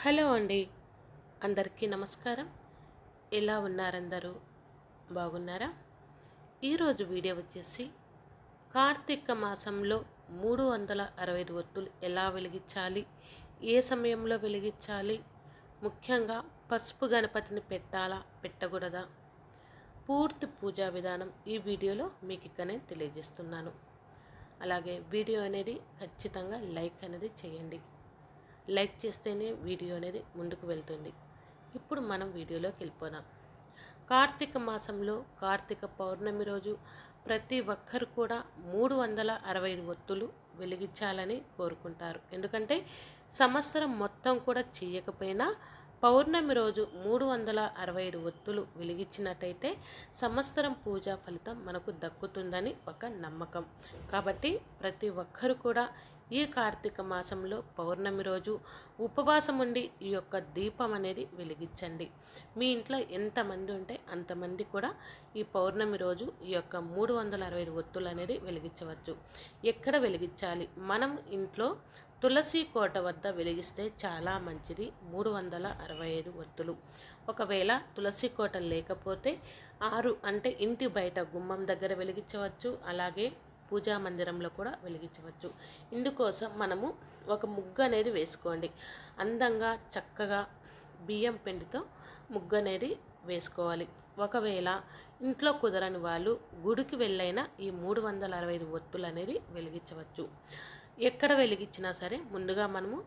hello అండి అందరికీ నమస్కారం ఎలా ఉన్నారందరూ బాగున్నారా ఈరోజు వీడియో వచ్చేసి కార్తీక మాసంలో మూడు వందల అరవై ఐదు ఒత్తులు ఎలా వెలిగించాలి ఏ సమయంలో వెలిగించాలి ముఖ్యంగా పసుపు గణపతిని పెట్టాలా పెట్టకూడదా పూర్తి పూజా విధానం ఈ వీడియోలో మీకు ఇక్కడనే తెలియజేస్తున్నాను అలాగే వీడియో అనేది ఖచ్చితంగా లైక్ అనేది చేయండి లైక్ చేస్తేనే వీడియో అనేది ముందుకు వెళ్తుంది ఇప్పుడు మనం వీడియోలోకి వెళ్ళిపోదాం కార్తీక మాసంలో కార్తీక పౌర్ణమి రోజు ప్రతి ఒక్కరు కూడా మూడు వందల అరవై ఐదు ఒత్తులు వెలిగించాలని కోరుకుంటారు ఎందుకంటే సంవత్సరం మొత్తం కూడా చేయకపోయినా పౌర్ణమి రోజు మూడు వందల అరవై ఐదు ఒత్తులు వెలిగించినట్టయితే సంవత్సరం పూజా ఫలితం మనకు దక్కుతుందని ఒక నమ్మకం కాబట్టి ప్రతి ఒక్కరు కూడా ఈ కార్తీక మాసంలో పౌర్ణమి రోజు ఉపవాసం ఉండి ఈ యొక్క దీపం అనేది వెలిగించండి మీ ఇంట్లో ఎంతమంది ఉంటే అంతమంది కూడా ఈ పౌర్ణమి రోజు ఈ యొక్క మూడు వందల అరవై ఐదు ఒత్తులు అనేది వెలిగించవచ్చు ఎక్కడ వెలిగించాలి మనం ఇంట్లో తులసి కోట వద్ద వెలిగిస్తే చాలా మంచిది మూడు వందల అరవై ఐదు ఒత్తులు ఒకవేళ తులసి కోట లేకపోతే ఆరు అంటే ఇంటి బయట గుమ్మం దగ్గర వెలిగించవచ్చు అలాగే పూజా మందిరంలో కూడా వెలిగించవచ్చు ఇందుకోసం మనము ఒక ముగ్గు అనేది వేసుకోండి అందంగా చక్కగా బియ్యం పిండితో ముగ్గు అనేది వేసుకోవాలి ఒకవేళ ఇంట్లో కుదరని వాళ్ళు గుడికి వెళ్ళైనా ఈ మూడు వందల అరవై ఐదు ఒత్తులు అనేది వెలిగించవచ్చు ఎక్కడ వెలిగించినా సరే ముందుగా మనము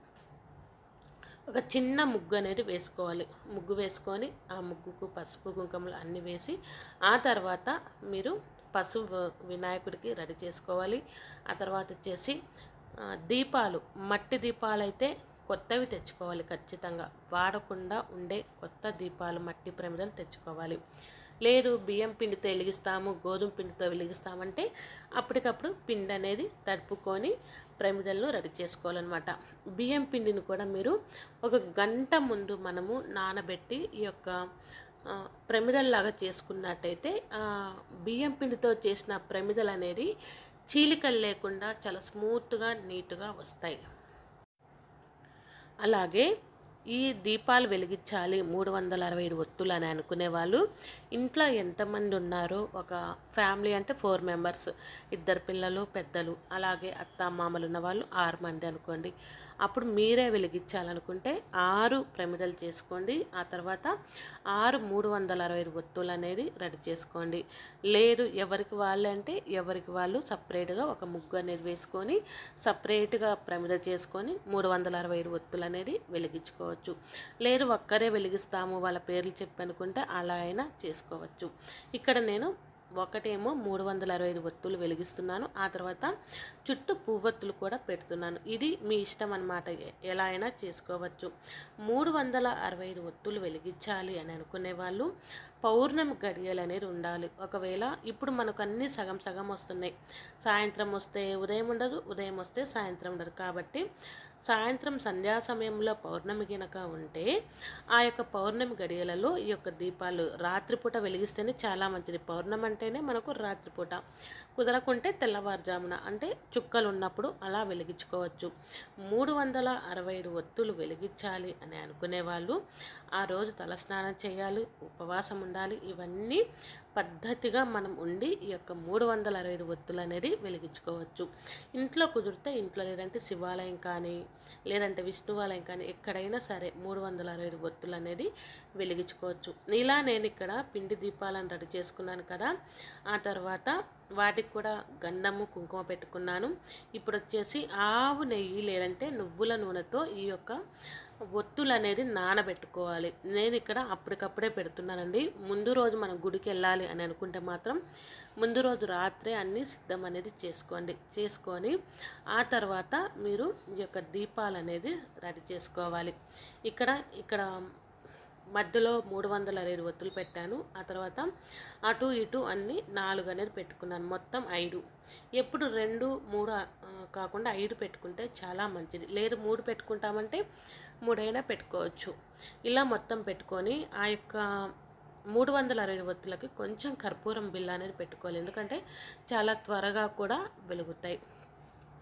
ఒక చిన్న ముగ్గు అనేది వేసుకోవాలి ముగ్గు వేసుకొని ఆ ముగ్గుకు పసుపు కుంకుమలు అన్నీ వేసి ఆ తర్వాత మీరు పసుపు వినాయకుడికి రెడీ చేసుకోవాలి ఆ తర్వాత వచ్చేసి ఆ, దీపాలు మట్టి దీపాలు అయితే కొత్తవి తెచ్చుకోవాలి ఖచ్చితంగా వాడకుండా ఉండే కొత్త దీపాలు మట్టి ప్రమిదలు తెచ్చుకోవాలి లేదు బియ్యం పిండితో వెలిగిస్తాము గోధుమ పిండితో వెలిగిస్తామంటే అప్పటికప్పుడు పిండి అనేది తడుపుకొని ప్రమిదలను రెడీ చేసుకోవాలన్నమాట బియ్యం పిండిని కూడా మీరు ఒక గంట ముందు మనము నానబెట్టి ఈ యొక్క ఆ, ప్రమిదల్లాగా చేసుకున్నట్టయితే ఆ, బియ్యం పిండితో చేసిన ప్రమిదలు అనేది చీలికలు లేకుండా చాలా స్మూత్గా నీట్గా వస్తాయి అలాగే ఈ దీపాలు వెలిగించాలి మూడు వందల అరవై ఐదు ఒత్తులు అని అనుకునే వాళ్ళు ఇంట్లో ఎంతమంది ఉన్నారో ఒక ఫ్యామిలీ అంటే ఫోర్ మెంబర్స్ ఇద్దరు పిల్లలు పెద్దలు అలాగే అత్త మామలు ఉన్న వాళ్ళు ఆరు మంది అనుకోండి అప్పుడు మీరే వెలిగించాలనుకుంటే ఆరు ప్రమిదలు చేసుకోండి ఆ తర్వాత ఆరు మూడు వందల అరవై ఐదు ఒత్తులు అనేది రెడీ చేసుకోండి లేదు ఎవరికి వాళ్ళే అంటే ఎవరికి వాళ్ళు సపరేట్గా ఒక ముగ్గు అనేది వేసుకొని సపరేట్గా ప్రమిద చేసుకొని మూడు వందల అరవై ఐదు ఒత్తులు అనేది వెలిగించుకోవచ్చు లేదు ఒక్కరే వెలిగిస్తాము వాళ్ళ పేర్లు చెప్పి అనుకుంటే అలా అయినా చేసుకోవచ్చు ఇక్కడ నేను ఒకటేమో మూడు వందల అరవై ఐదు ఒత్తులు వెలిగిస్తున్నాను ఆ తర్వాత చుట్టూ పువ్వొత్తులు కూడా పెడుతున్నాను ఇది మీ ఇష్టం అనమాట ఎలా అయినా చేసుకోవచ్చు మూడు వందల అరవై ఐదు ఒత్తులు వెలిగించాలి అని అనుకునే వాళ్ళు పౌర్ణమి గడియలు అనేది ఉండాలి ఒకవేళ ఇప్పుడు మనకు అన్నీ సగం సగం వస్తున్నాయి సాయంత్రం వస్తే ఉదయం ఉండదు ఉదయం వస్తే సాయంత్రం ఉండదు కాబట్టి సాయంత్రం సంధ్యా సమయంలో పౌర్ణమి గినక ఉంటే ఆ యొక్క పౌర్ణమి గడియలలో ఈ యొక్క దీపాలు రాత్రిపూట వెలిగిస్తేనే చాలా మంచిది పౌర్ణమి అంటేనే మనకు రాత్రిపూట కుదరకుంటే తెల్లవారుజామున అంటే చుక్కలు ఉన్నప్పుడు అలా వెలిగించుకోవచ్చు మూడు వందల అరవై ఐదు ఒత్తులు వెలిగించాలి అని అనుకునే వాళ్ళు ఆ రోజు తలస్నానం చేయాలి ఉపవాసం ఉండాలి ఇవన్నీ పద్ధతిగా మనం ఉండి ఈ యొక్క మూడు వందల అరవై ఐదు ఒత్తులు అనేది వెలిగించుకోవచ్చు ఇంట్లో కుదిరితే ఇంట్లో లేదంటే శివాలయం కానీ లేదంటే విష్ణువాలయం కానీ ఎక్కడైనా సరే మూడు వందల అరవై ఐదు ఒత్తులు అనేది వెలిగించుకోవచ్చు ఇలా నేను ఇక్కడ పిండి దీపాలను రెడీ చేసుకున్నాను కదా ఆ తర్వాత వాటికి కూడా గంధము కుంకుమ పెట్టుకున్నాను ఇప్పుడు వచ్చేసి ఆవు నెయ్యి లేదంటే నువ్వుల నూనెతో ఈ యొక్క ఒత్తులు అనేది నానబెట్టుకోవాలి నేను ఇక్కడ అప్పటికప్పుడే పెడుతున్నానండి ముందు రోజు మనం గుడికి వెళ్ళాలి అని అనుకుంటే మాత్రం ముందు రోజు రాత్రే అన్నీ సిద్ధం అనేది చేసుకోండి చేసుకొని ఆ తర్వాత మీరు ఈ యొక్క దీపాలు అనేది రెడీ చేసుకోవాలి ఇక్కడ ఇక్కడ మధ్యలో మూడు వందల అరవై ఐదు ఒత్తులు పెట్టాను ఆ తర్వాత అటు ఇటు అన్ని నాలుగు అనేది పెట్టుకున్నాను మొత్తం ఐదు ఎప్పుడు రెండు మూడు ఆ, కాకుండా ఐదు పెట్టుకుంటే చాలా మంచిది లేదు మూడు పెట్టుకుంటామంటే మూడైనా పెట్టుకోవచ్చు ఇలా మొత్తం పెట్టుకొని ఆ యొక్క మూడు వందల అరవై ఒత్తులకి కొంచెం కర్పూరం బిల్ల అనేది పెట్టుకోవాలి ఎందుకంటే చాలా త్వరగా కూడా వెలుగుతాయి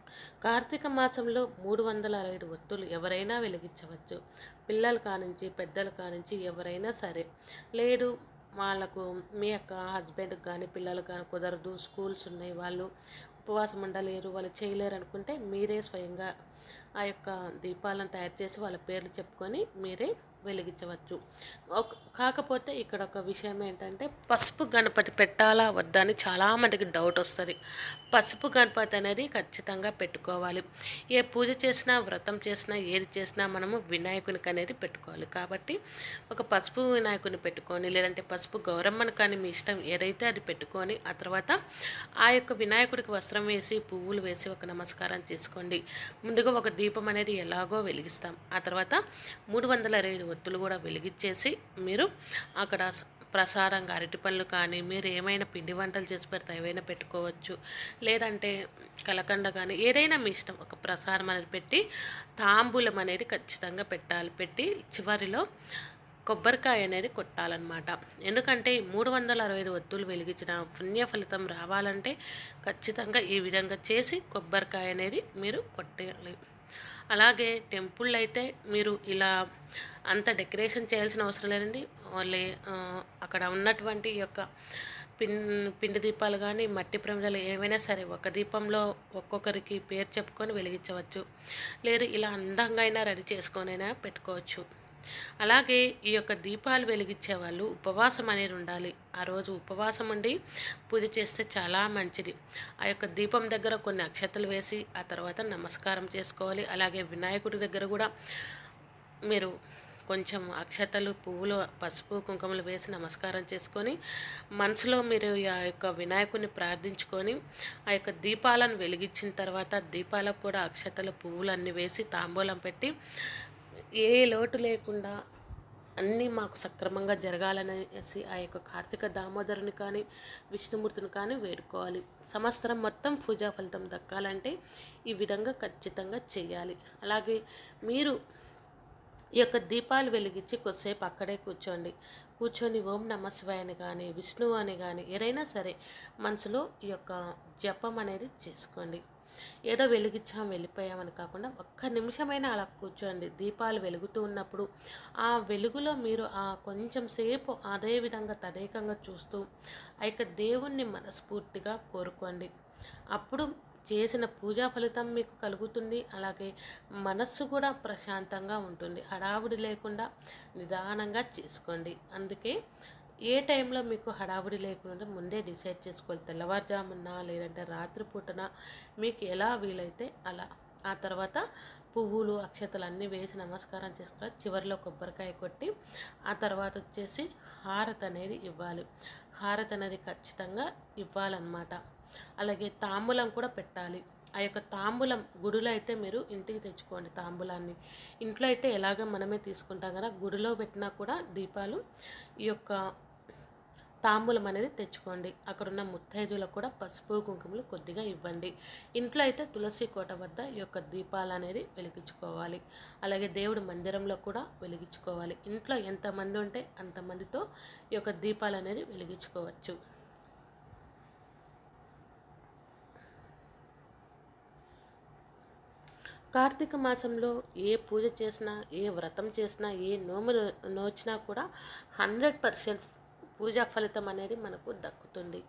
కార్తీక మాసంలో మూడు వందల అరవై ఒత్తులు ఎవరైనా వెలిగించవచ్చు పిల్లలు కానించి పెద్దలు కానించి ఎవరైనా సరే లేదు వాళ్ళకు మీ యొక్క హస్బెండ్కి కానీ పిల్లలకు కానీ కుదరదు స్కూల్స్ ఉన్నాయి వాళ్ళు ఉపవాసం ఉండలేరు వాళ్ళు చేయలేరు అనుకుంటే మీరే స్వయంగా ఆ యొక్క దీపాలను తయారు చేసి వాళ్ళ పేర్లు చెప్పుకొని మీరే వెలిగించవచ్చు ఒక కాకపోతే ఇక్కడ ఒక విషయం ఏంటంటే పసుపు గణపతి పెట్టాలా వద్దా అని చాలామందికి డౌట్ వస్తుంది పసుపు గణపతి అనేది ఖచ్చితంగా పెట్టుకోవాలి ఏ పూజ చేసినా వ్రతం చేసినా ఏది చేసినా మనము వినాయకునికి అనేది పెట్టుకోవాలి కాబట్టి ఒక పసుపు వినాయకుని పెట్టుకొని లేదంటే పసుపు గౌరమ్మను కానీ మీ ఇష్టం ఏదైతే అది పెట్టుకొని ఆ తర్వాత ఆ యొక్క వినాయకుడికి వస్త్రం వేసి పువ్వులు వేసి ఒక నమస్కారం చేసుకోండి ముందుగా ఒక దీపం అనేది ఎలాగో వెలిగిస్తాం ఆ తర్వాత మూడు వందల ఇరవై ఒత్తులు కూడా వెలిగించేసి మీరు అక్కడ ప్రసాదంగా అరటి పళ్ళు కానీ మీరు ఏమైనా పిండి వంటలు చేసి పెడితే ఏవైనా పెట్టుకోవచ్చు లేదంటే కలకండ కానీ ఏదైనా మీ ఇష్టం ఒక ప్రసాదం అనేది పెట్టి తాంబూలం అనేది ఖచ్చితంగా పెట్టాలి పెట్టి చివరిలో కొబ్బరికాయ అనేది కొట్టాలన్నమాట ఎందుకంటే ఈ మూడు వందల అరవై ఐదు ఒత్తులు వెలిగించిన పుణ్య ఫలితం రావాలంటే ఖచ్చితంగా ఈ విధంగా చేసి కొబ్బరికాయ అనేది మీరు కొట్టేయాలి అలాగే టెంపుల్ అయితే మీరు ఇలా అంత డెకరేషన్ చేయాల్సిన అవసరం లేదండి ఓన్లీ ఆ, అక్కడ ఉన్నటువంటి ఈ యొక్క పిన్ పిండి దీపాలు కానీ మట్టి ప్రమిదలు ఏమైనా సరే ఒక దీపంలో ఒక్కొక్కరికి పేరు చెప్పుకొని వెలిగించవచ్చు లేదు ఇలా అందంగా అయినా రెడీ చేసుకొనైనా పెట్టుకోవచ్చు అలాగే ఈ యొక్క దీపాలు వెలిగించే వాళ్ళు ఉపవాసం అనేది ఉండాలి ఆ రోజు ఉపవాసం ఉండి పూజ చేస్తే చాలా మంచిది ఆ యొక్క దీపం దగ్గర కొన్ని అక్షతలు వేసి ఆ తర్వాత నమస్కారం చేసుకోవాలి అలాగే వినాయకుడి దగ్గర కూడా మీరు కొంచెం అక్షతలు పువ్వులు పసుపు కుంకుమలు వేసి నమస్కారం చేసుకొని మనసులో మీరు ఆ యొక్క వినాయకుడిని ప్రార్థించుకొని ఆ యొక్క దీపాలను వెలిగించిన తర్వాత దీపాలకు కూడా అక్షతలు పువ్వులు అన్నీ వేసి తాంబూలం పెట్టి ఏ లోటు లేకుండా అన్నీ మాకు సక్రమంగా జరగాలనేసి ఆ యొక్క కార్తీక దామోదరుని కానీ విష్ణుమూర్తిని కానీ వేడుకోవాలి సంవత్సరం మొత్తం పూజా ఫలితం దక్కాలంటే ఈ విధంగా ఖచ్చితంగా చేయాలి అలాగే మీరు ఈ యొక్క దీపాలు వెలిగించి కొద్దిసేపు అక్కడే కూర్చోండి కూర్చొని ఓం నమ శివాయ అని కానీ విష్ణువు అని కానీ ఏదైనా సరే మనసులో ఈ యొక్క జపం అనేది చేసుకోండి ఏదో వెలిగించాం వెళ్ళిపోయామని కాకుండా ఒక్క నిమిషమైనా అలా కూర్చోండి దీపాలు వెలుగుతూ ఉన్నప్పుడు ఆ వెలుగులో మీరు ఆ కొంచెం సేపు అదే విధంగా తదేకంగా చూస్తూ ఆ యొక్క దేవుణ్ణి మనస్ఫూర్తిగా కోరుకోండి అప్పుడు చేసిన పూజా ఫలితం మీకు కలుగుతుంది అలాగే మనస్సు కూడా ప్రశాంతంగా ఉంటుంది హడావుడి లేకుండా నిదానంగా చేసుకోండి అందుకే ఏ టైంలో మీకు హడావుడి లేకుండా ముందే డిసైడ్ చేసుకోవాలి తెల్లవారుజామున లేదంటే రాత్రిపూటన మీకు ఎలా వీలైతే అలా ఆ తర్వాత పువ్వులు అక్షతలు అన్నీ వేసి నమస్కారం చేస్తారు చివరిలో కొబ్బరికాయ కొట్టి ఆ తర్వాత వచ్చేసి హారతి అనేది ఇవ్వాలి హారతి అనేది ఖచ్చితంగా ఇవ్వాలన్నమాట అలాగే తాంబూలం కూడా పెట్టాలి ఆ యొక్క తాంబూలం గుడిలో అయితే మీరు ఇంటికి తెచ్చుకోండి తాంబూలాన్ని ఇంట్లో అయితే ఎలాగ మనమే తీసుకుంటాం కదా గుడిలో పెట్టినా కూడా దీపాలు ఈ యొక్క తాంబూలం అనేది తెచ్చుకోండి అక్కడున్న ముత్తైదులకు కూడా పసుపు కుంకుమలు కొద్దిగా ఇవ్వండి ఇంట్లో అయితే తులసి కోట వద్ద ఈ యొక్క దీపాలు అనేది వెలిగించుకోవాలి అలాగే దేవుడి మందిరంలో కూడా వెలిగించుకోవాలి ఇంట్లో ఎంతమంది ఉంటే అంతమందితో ఈ యొక్క దీపాలు అనేది వెలిగించుకోవచ్చు కార్తీక మాసంలో ఏ పూజ చేసినా ఏ వ్రతం చేసినా ఏ నోము నోచినా కూడా హండ్రెడ్ పర్సెంట్ పూజా ఫలితం అనేది మనకు దక్కుతుంది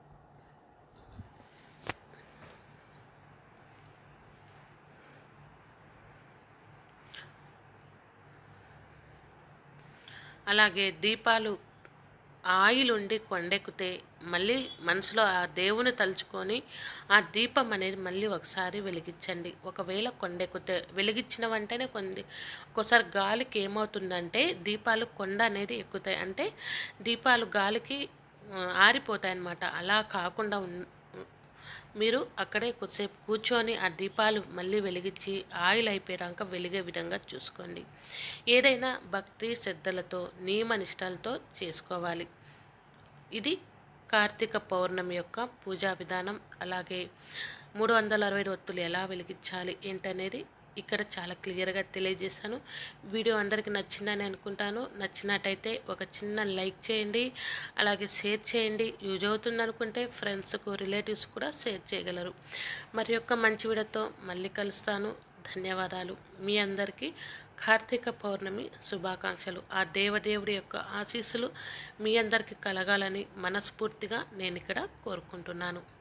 అలాగే దీపాలు ఆయిల్ ఉండి కొండెక్కితే మళ్ళీ మనసులో ఆ దేవుని తలుచుకొని ఆ దీపం అనేది మళ్ళీ ఒకసారి వెలిగించండి ఒకవేళ కొండెక్కితే వెలిగించిన వెంటనే కొన్ని ఒక్కోసారి గాలికి ఏమవుతుందంటే దీపాలు కొండ అనేది ఎక్కుతాయి అంటే దీపాలు గాలికి ఆ, ఆరిపోతాయి అన్నమాట అలా కాకుండా ఉన్ మీరు అక్కడే కొద్దిసేపు కూర్చొని ఆ దీపాలు మళ్ళీ వెలిగించి ఆయిల్ అయిపోయాక వెలిగే విధంగా చూసుకోండి ఏదైనా భక్తి శ్రద్ధలతో నియమ నిష్ఠలతో చేసుకోవాలి ఇది కార్తీక పౌర్ణమి యొక్క పూజా విధానం అలాగే మూడు వందల అరవై ఒత్తులు ఎలా వెలిగించాలి ఏంటనేది ఇక్కడ చాలా క్లియర్గా తెలియజేశాను వీడియో అందరికీ నచ్చిందని అనుకుంటాను నచ్చినట్టయితే ఒక చిన్న లైక్ చేయండి అలాగే షేర్ చేయండి యూజ్ అవుతుంది అనుకుంటే ఫ్రెండ్స్కు రిలేటివ్స్ కూడా షేర్ చేయగలరు మరి యొక్క మంచి వీడియోతో మళ్ళీ కలుస్తాను ధన్యవాదాలు మీ అందరికీ కార్తీక పౌర్ణమి శుభాకాంక్షలు ఆ దేవదేవుడి యొక్క ఆశీస్సులు మీ అందరికీ కలగాలని మనస్ఫూర్తిగా నేను ఇక్కడ కోరుకుంటున్నాను